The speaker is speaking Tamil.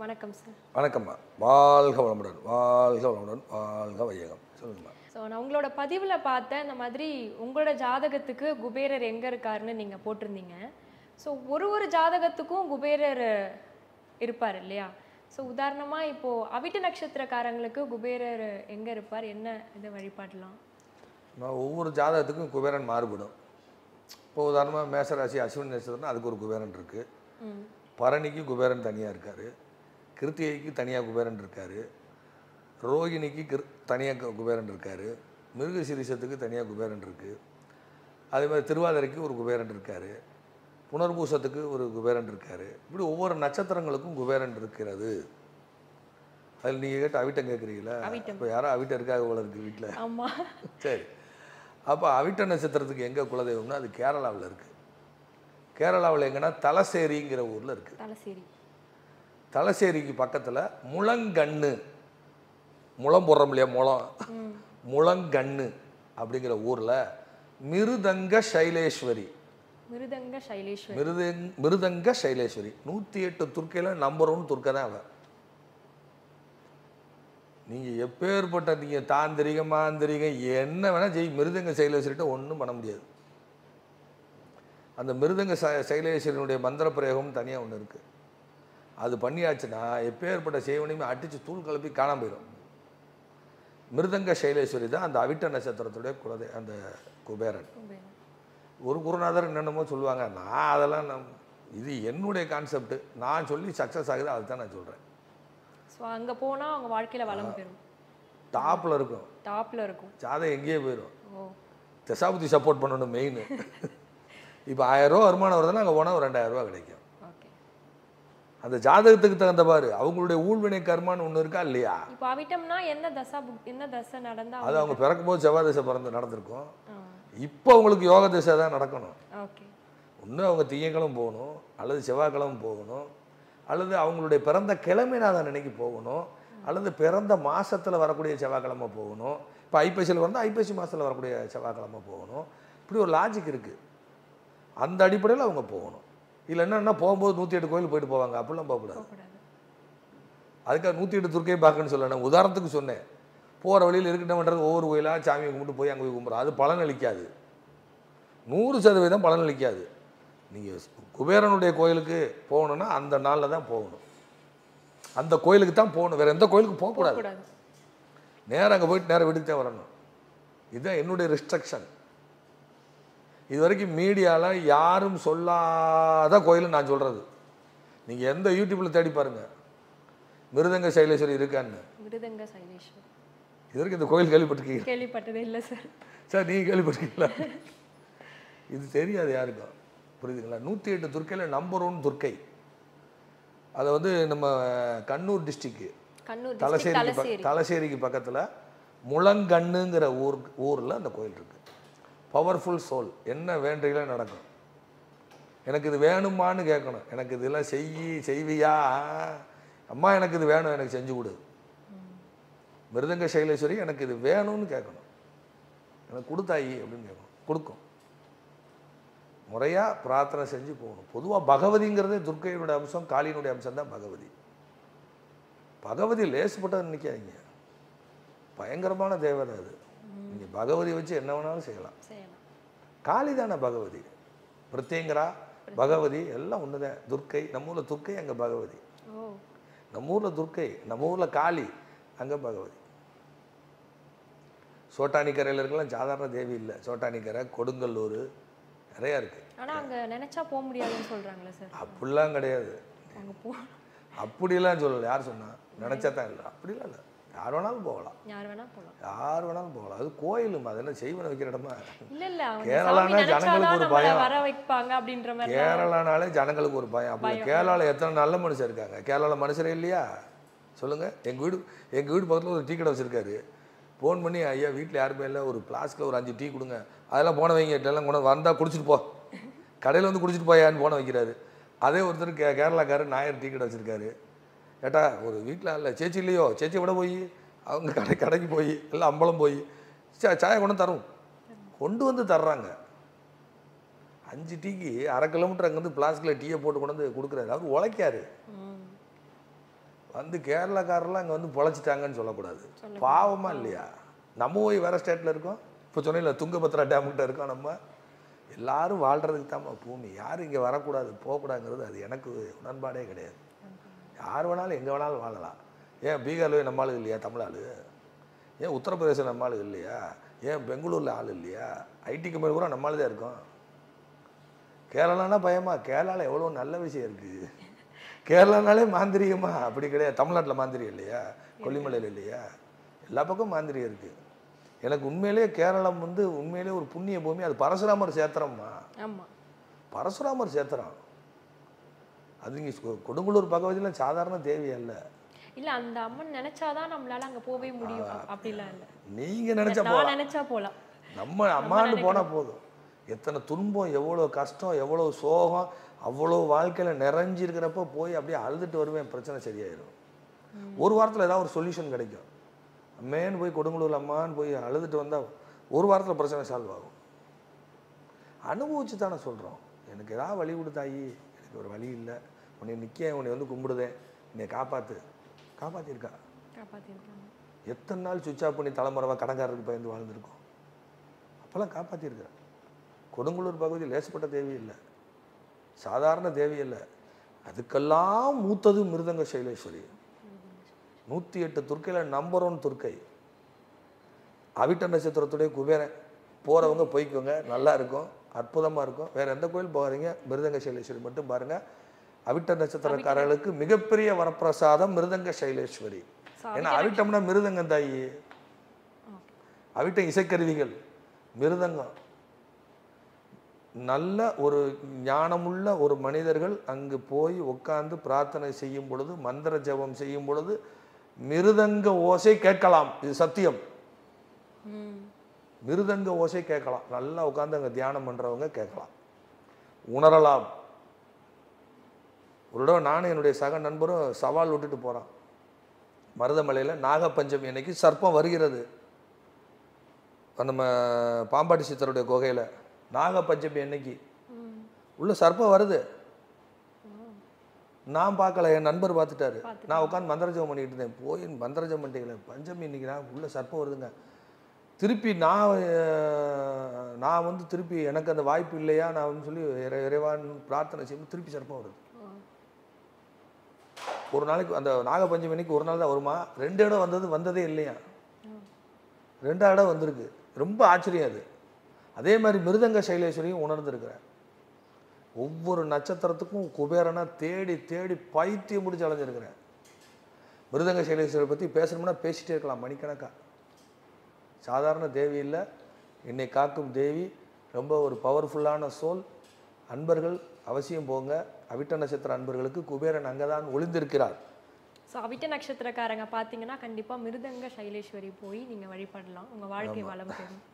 வணக்கம் சார் வணக்கம்மா வாழ்க வளமுடன் வாழ்க வளமுடன் வாழ்க வையகம் சொல்லுங்கம்மா ஸோ நான் உங்களோட பதிவில் பார்த்தேன் இந்த மாதிரி உங்களோட ஜாதகத்துக்கு குபேரர் எங்கே இருக்காருன்னு நீங்கள் போட்டிருந்தீங்க ஸோ ஒரு ஒரு ஜாதகத்துக்கும் குபேரர் இருப்பார் இல்லையா ஸோ உதாரணமாக இப்போது அவிட்ட நட்சத்திரக்காரங்களுக்கு குபேரர் எங்கே இருப்பார் என்ன இதை வழிபாடலாம் நான் ஒவ்வொரு ஜாதகத்துக்கும் குபேரன் மாறுபடும் இப்போ உதாரணமாக மேசராசி அஸ்வினி நட்சத்திரம்னா அதுக்கு ஒரு குபேரன் இருக்குது ம் பரணிக்கு குபேரன் தனியாக இருக்கார் கிருத்திகைக்கு தனியாக குபேரன் இருக்கார் ரோகிணிக்கு கிரு தனியாக குபேரன் இருக்கார் மிருகசிரிசத்துக்கு தனியாக குபேரன் இருக்குது அதே மாதிரி திருவாதிரைக்கு ஒரு குபேரன் இருக்கார் புனர்பூசத்துக்கு ஒரு குபேரன் இருக்கார் இப்படி ஒவ்வொரு நட்சத்திரங்களுக்கும் குபேரன் இருக்கிறது அதில் நீங்கள் கேட்ட அவிட்டம் கேட்குறீங்களா அவிட்டம். இப்போ யாரோ அவிட்டம் இருக்காங்க போல இருக்குது வீட்டில் ஆமாம் சரி அப்போ அவிட்ட நட்சத்திரத்துக்கு எங்கே குலதெய்வம்னா அது கேரளாவில் இருக்குது கேரளாவில் எங்கன்னா தலசேரிங்கிற ஊரில் இருக்குது தலசேரி தலசேரிக்கு பக்கத்தில் முழங்கண்ணு முளம் போடுறோம் இல்லையா முளம் ம் முழங்கண்ணு அப்படிங்கிற ஊரில் மிருதங்க சைலேஸ்வரி மிருதங்க சைலேஸ்வர் மிருதங் மிருதங்க சைலேஸ்வரி நூற்றி எட்டு துர்க்கையில் நம்பர் ஒன் துர்க்கை தான் அவன் நீங்கள் எப்பேற்பட்ட நீங்கள் தாந்திரிகம் மாந்திரிகம் என்ன வேணால் செய் மிருதங்க சைலேஸ்வரிட்ட ஒன்றும் பண்ண முடியாது அந்த மிருதங்க ச சைலேஸ்வரனுடைய மந்திர பிரயோகம் தனியாக ஒன்று இருக்குது அது பண்ணியாச்சுன்னா எப்பேற்பட்ட செய்வனையுமே அடித்து தூள் கலப்பி காணாம போயிடும் மிருதங்க சைலேஸ்வரி தான் அந்த அவிட்ட நட்சத்திரத்துடைய குலதே அந்த குபேரன் குபேரன் ஒரு குருநாதர் என்னென்னமோ சொல்லுவாங்க நான் அதெல்லாம் நம் இது என்னுடைய கான்செப்ட் நான் சொல்லி சக்ஸஸ் ஆகுது அதுதான் நான் சொல்கிறேன் ஸோ அங்கே போனால் அவங்க வாழ்க்கையில் வளம் பெறும் டாப்பில் இருக்கும் டாப்பில் இருக்கும் ஜாதகம் எங்கேயே போயிடும் ஓ தசாபதி சப்போர்ட் பண்ணணும் மெயின் இப்போ ஆயிரரூவா வருமானம் வருதுன்னா அங்கே போனால் ஒரு ரெண்டாயிரரூவா கிடைக்கும் ஓகே அந்த ஜாதகத்துக்கு தகுந்த பாரு அவங்களுடைய ஊழ்வினை கர்மான்னு ஒன்று இருக்கா இல்லையா இப்போ அவிட்டம்னா என்ன தசா புக் என்ன தசை நடந்தா அது அவங்க பிறக்கும்போது செவ்வாய் திசை பிறந்து நடந்திருக்கும் ஆ இப்போ அவங்களுக்கு யோக திசை தான் நடக்கணும் ஓகே ஒன்று அவங்க திங்கக்கிழமை போகணும் அல்லது செவ்வாய்க்கிழமை போகணும் அல்லது அவங்களுடைய பிறந்த கிழமைநாதன் அன்னைக்கு போகணும் அல்லது பிறந்த மாசத்துல வரக்கூடிய செவ்வாய்க்கிழமை போகணும் இப்போ ஐப்பசியில் வந்தால் ஐப்பசி மாசத்துல வரக்கூடிய செவ்வாய்க்கிழமை போகணும் இப்படி ஒரு லாஜிக் இருக்குது அந்த அடிப்படையில் அவங்க போகணும் இல்லை என்னன்னா போகும்போது நூற்றி எட்டு கோயில் போயிட்டு போவாங்க அப்படிலாம் போகக்கூடாது போகக்கூடாது அதுக்காக நூற்றி எட்டு துர்க்கையை பார்க்கணும்னு சொல்ல நான் உதாரணத்துக்கு சொன்னேன் போகிற வழியில் இருக்கட்டும்ன்றது ஒவ்வொரு கோயிலாக சாமியை கும்பிட்டு போய் அங்கே போய் கும்பிட்றோம் அது பலனளிக்காது நூறு சதவீதம் பலனளிக்காது நீங்கள் குபேரனுடைய கோயிலுக்கு போகணுன்னா அந்த நாளில் தான் போகணும் அந்த கோயிலுக்கு தான் போகணும் வேறு எந்த கோயிலுக்கு போகக்கூடாது போகக்கூடாது நேரா அங்கே போயிட்டு நேரம் வீட்டுக்கு தான் வரணும் இதுதான் என்னுடைய ரெஸ்ட்ரிக்ஷன் இது வரைக்கும் மீடியாவில் யாரும் சொல்லாத கோயில்னு நான் சொல்கிறது நீங்கள் எந்த யூடியூப்பில் தேடி பாருங்கள் மிருதங்க சைலேஸ்வரி இருக்கான்னு மிருதங்க சைலேஸ்வர் இது வரைக்கும் இந்த கோயில் கேள்விப்பட்டிருக்கீங்க கேள்விப்பட்டதே இல்லை சார் சார் நீங்கள் கேள்விப்பட்டிருக்கீங்களா இது தெரியாது யாருக்கும் புரியுதுங்களா நூற்றி எட்டு துர்க்கையில் நம்பர் ஒன் துர்க்கை அதை வந்து நம்ம கண்ணூர் டிஸ்ட்ரிக்கு கண்ணூர் district தலசேரிக்கு பக்க- தலசேரி தலசேரிக்கு பக்கத்தில் முழங்கண்ணுங்கிற ஊர் ஊரில் அந்த கோயில் இருக்கு பவர்ஃபுல் சோல் என்ன வேண்டுகளோ நடக்கும் எனக்கு இது வேணுமான்னு கேட்கணும் எனக்கு இதெல்லாம் செய்யி செய்வியா அம்மா எனக்கு இது வேணும் எனக்கு செஞ்சு கொடு மிருதங்க சைலேஸ்வரி எனக்கு இது வேணும்னு கேட்கணும் எனக்கு கொடுத்தாயி அப்படின்னு கேட்கணும் கொடுக்கும் முறையாக பிரார்த்தனை செஞ்சு போகணும் பொதுவாக பகவதிங்கிறதே துர்க்கையினுடைய அம்சம் காளியினுடைய அம்சம் தான் பகவதி பகவதி லேசுப்பட்டது நினைக்காதீங்க பயங்கரமான தேவதை அது நீங்கள் பகவதி வச்சு என்ன வேணாலும் செய்யலாம் செய்யலாம் காளி தானே பகவதி பிரத்யங்கரா பகவதி எல்லாம் ஒன்று தான் துர்க்கை நம்ம ஊரில் துர்க்கை அங்கே பகவதி ஓ நம்ம ஊரில் துர்க்கை நம்ம ஊரில் காளி அங்கே பகவதி சோட்டானிக்கரையில் இருக்கலாம் சாதாரண தேவி இல்லை சோட்டானிக்கரை கொடுங்கல்லூர் நிறையா இருக்குது ஆனா அங்க நினைச்சா போக முடியாதுன்னு சொல்றாங்களே சார் அப்படிலாம் கிடையாது அங்க போ அப்படிலாம் சொல்லலை யார் சொன்னா நினச்சா தான் இல்லை அப்படிலாம் இல்லை யார் வேணாலும் போகலாம் யார் வேணா போகலாம் யார் வேணாலும் போகலாம் அது கோயிலும் அது என்ன செய்வன வைக்கிற இடமா இல்ல இல்ல அவங்க கேரளானா சாமி ஜனங்களுக்கு நினைச்சாதான் ஒரு நம்மள பயம். வர வைப்பாங்க அப்படின்ற மாதிரி தான். கேரளானாலே ஜனங்களுக்கு ஒரு பயம் அப்படி கேரளாவில் எத்தனை நல்ல மனுஷன் இருக்காங்க கேரளாவில் மனுஷரே இல்லையா சொல்லுங்கள் எங்கள் வீடு எங்கள் வீடு பக்கத்தில் ஒரு டீ கடை வச்சுருக்காரு ஃபோன் பண்ணி ஐயா வீட்டில் யாருமே இல்லை ஒரு ஃப்ளாஸ்கில் ஒரு அஞ்சு டீ கொடுங்க அதெல்லாம் போன வைங்க எல்லாம் கொண்டு வந்தால் குடிச்சிட்டு போ கடையில் வந்து குடிச்சிட்டு போயான்னு போன வைக்கிறாரு அதே ஒருத்தர் கே கேரளாக்காரர் நாயர் டீ கடை வச்சுருக்காரு ஏட்டா ஒரு வீட்டில் இல்லை சேச்சி இல்லையோ சேச்சி விட போய் அவங்க கடை கடைக்கு போய் எல்லாம் அம்பலம் போய் சா சாயை கொண்டு தரும் கொண்டு வந்து தர்றாங்க அஞ்சு டீக்கு அரை கிலோமீட்டர் அங்கேருந்து பிளாஸ்கில் டீயை போட்டு கொண்டு வந்து கொடுக்குறாரு அவர் உழைக்காரு ம். வந்து கேரளாக்காரெல்லாம் இங்கே வந்து பொழைச்சிட்டாங்கன்னு சொல்லக்கூடாது பாவமா இல்லையா நம்ம போய் வேற ஸ்டேட்டில் இருக்கோம் இப்போ சொன்னீங்கல்ல துங்கபத்ரா டேம்கிட்ட இருக்கோம் நம்ம எல்லாரும் வாழ்கிறதுக்கு தான் பூமி யாரும் இங்கே வரக்கூடாது போகக்கூடாதுங்கிறது அது எனக்கு உடன்பாடே கிடையாது யார் வேணாலும் எங்கே வேணாலும் வாழலாம் ஏன் பீகார்ல நம்ம ஆளு இல்லையா தமிழ் ஆளு ஏன் உத்தரப்பிரதேசம் நம்ம ஆளு இல்லையா ஏன் பெங்களூரில் ஆள் இல்லையா ஐடி கம்பெனி கூட நம்ம ஆளு தான் இருக்கோம் கேரளானா பயமா கேரளாவில் எவ்வளோ நல்ல விஷயம் இருக்குது கேரளானாலே மாந்திரிகமா அப்படி கிடையாது தமிழ்நாட்டில் மாந்திரிகம் இல்லையா கொல்லிமலையில் இல்லையா எல்லா பக்கம் மாந்திரிகம் இருக்குது எனக்கு உண்மையிலேயே கேரளம் வந்து உண்மையிலேயே ஒரு புண்ணிய பூமி அது பரசுராமர் சேத்திரம்மா ஆமா பரசுராமர் சேத்திரம் அது இங்கே கொடுங்கலூர் பகவதியில் சாதாரண தேவி அல்ல இல்ல அந்த அம்மன் நினைச்சாதான் நம்மளால அங்க போவே முடியும் அப்படிலாம் இல்ல நீங்கள் நினச்சா நான் நினைச்சா போலாம் நம்ம அம்மாண்டு போனால் போதும் எத்தனை துன்பம் எவ்வளோ கஷ்டம் எவ்வளோ சோகம் அவ்வளோ வாழ்க்கையில் நிறைஞ்சிருக்கிறப்ப போய் அப்படியே அழுதுட்டு வருவேன் பிரச்சனை சரியாயிடும் ஒரு வாரத்தில் ஏதாவது ஒரு சொல்யூஷன் கிடைக்கும் அம்மேன்னு போய் கொடுங்கலூர் அம்மான்னு போய் அழுதுட்டு வந்தால் ஒரு வாரத்தில் பிரச்சனை சால்வ் ஆகும் அனுபவிச்சு தானே சொல்கிறோம் எனக்கு ஏதாவது வழி கொடுத்தாயி எனக்கு ஒரு வழி இல்லை உன்னை நிற்க உன்னை வந்து கும்பிடுதேன் என்னை காப்பாற்று காப்பாற்றிருக்கா காப்பாத்திருக்காங்க எத்தனை நாள் சுவிட்ச் ஆஃப் பண்ணி தலைமுறைவாக கடன்காரருக்கு பயந்து வாழ்ந்திருக்கோம் அப்போல்லாம் காப்பாற்றிருக்கிறேன் கொடுங்கலூர் பகுதி லேசப்பட்ட தேவி இல்லை சாதாரண தேவி இல்லை அதுக்கெல்லாம் மூத்தது மிருதங்க சைலேஸ்வரி நூற்றி எட்டு துர்க்கையில் நம்பர் ஒன் துர்க்கை அவிட்ட நட்சத்திரத்துடைய குபேரன் போகிறவங்க போய்க்கோங்க நல்லா இருக்கும் அற்புதமாக இருக்கும் வேறு எந்த கோயில் போகாதீங்க மிருதங்க சைலேஸ்வரி மட்டும் பாருங்கள் அவிட்ட நட்சத்திரக்காரர்களுக்கு மிகப்பெரிய வரப்பிரசாதம் மிருதங்க சைலேஸ்வரி So, ஏன்னா அவிட்டம்னா மிருதங்கம் தாயி அவிட்டம் இசைக்கருவிகள் மிருதங்கம் நல்ல ஒரு ஞானமுள்ள ஒரு மனிதர்கள் அங்கு போய் உட்கார்ந்து பிரார்த்தனை செய்யும் பொழுது மந்திர ஜெபம் செய்யும் பொழுது மிருதங்க ஓசை கேட்கலாம் இது சத்தியம் ம் மிருதங்க ஓசை கேட்கலாம் நல்லா உட்கார்ந்து அங்கே தியானம் பண்ணுறவங்க கேட்கலாம் உணரலாம் ஒரு தடவை நானும் என்னுடைய சக நண்பரும் சவால் விட்டுட்டு போகிறான் மருதமலையில் நாகப்பஞ்சமி அன்னைக்கு சர்ப்பம் வருகிறது நம்ம பாம்பாட்டி சித்தருடைய குகையில் நாகப்பஞ்சமி அன்னைக்கு ம் உள்ள சர்ப்பம் வருது நான் பார்க்கல என் நண்பர் பார்த்துட்டாரு பார்த்துட்டாரு. நான் உட்காந்து மந்திரஜபம் பண்ணிட்டு இருந்தேன் போய் மந்திரஜபம் பண்ணிட்டீங்களே பஞ்சமி இன்னைக்கு நான் உள்ள சர்ப்பம் வருதுங்க திருப்பி நான் அஹ், நான் வந்து திருப்பி எனக்கு அந்த வாய்ப்பு இல்லையா நான் வந்து சொல்லி இறை- இறைவான்னு பிரார்த்தனை செய்யும் திருப்பி சர்ப்பம் வருது ஆ. ஒரு நாளைக்கு அந்த நாகப்பஞ்சமி அன்னைக்கு ஒரு நாள் தான் வருமா ரெண்டு இடம் வந்தது வந்ததே இல்லையா ரெண்டாவது இடம் வந்திருக்கு ரொம்ப ஆச்சரியம் அது அதே மாதிரி மிருதங்க சைலேஸ்வரியும் உணர்ந்திருக்கிறேன் ஒவ்வொரு நட்சத்திரத்துக்கும் குபேரனா தேடி தேடி பைத்தியம் முடிச்சு அலைஞ்சிருக்கிறேன் மிருதங்க சைலேஸ்வரை பற்றி பேசணும்னா பேசிட்டே இருக்கலாம் மணிக்கணக்கா சாதாரண தேவி இல்லை என்னை காக்கும் தேவி ரொம்ப ஒரு பவர்ஃபுல்லான சோல் அன்பர்கள் அவசியம் போங்க அவிட்ட நட்சத்திர அன்பர்களுக்கு குபேரன் அங்கே தான் ஒளிந்திருக்கிறார் ஸோ அவிட்ட நட்சத்திரக்காரங்க பார்த்தீங்கன்னா கண்டிப்பா மிருதங்க சைலேஸ்வரி போய் நீங்க வழிபடலாம் உங்க வாழ்க்கை வளம் பெறும்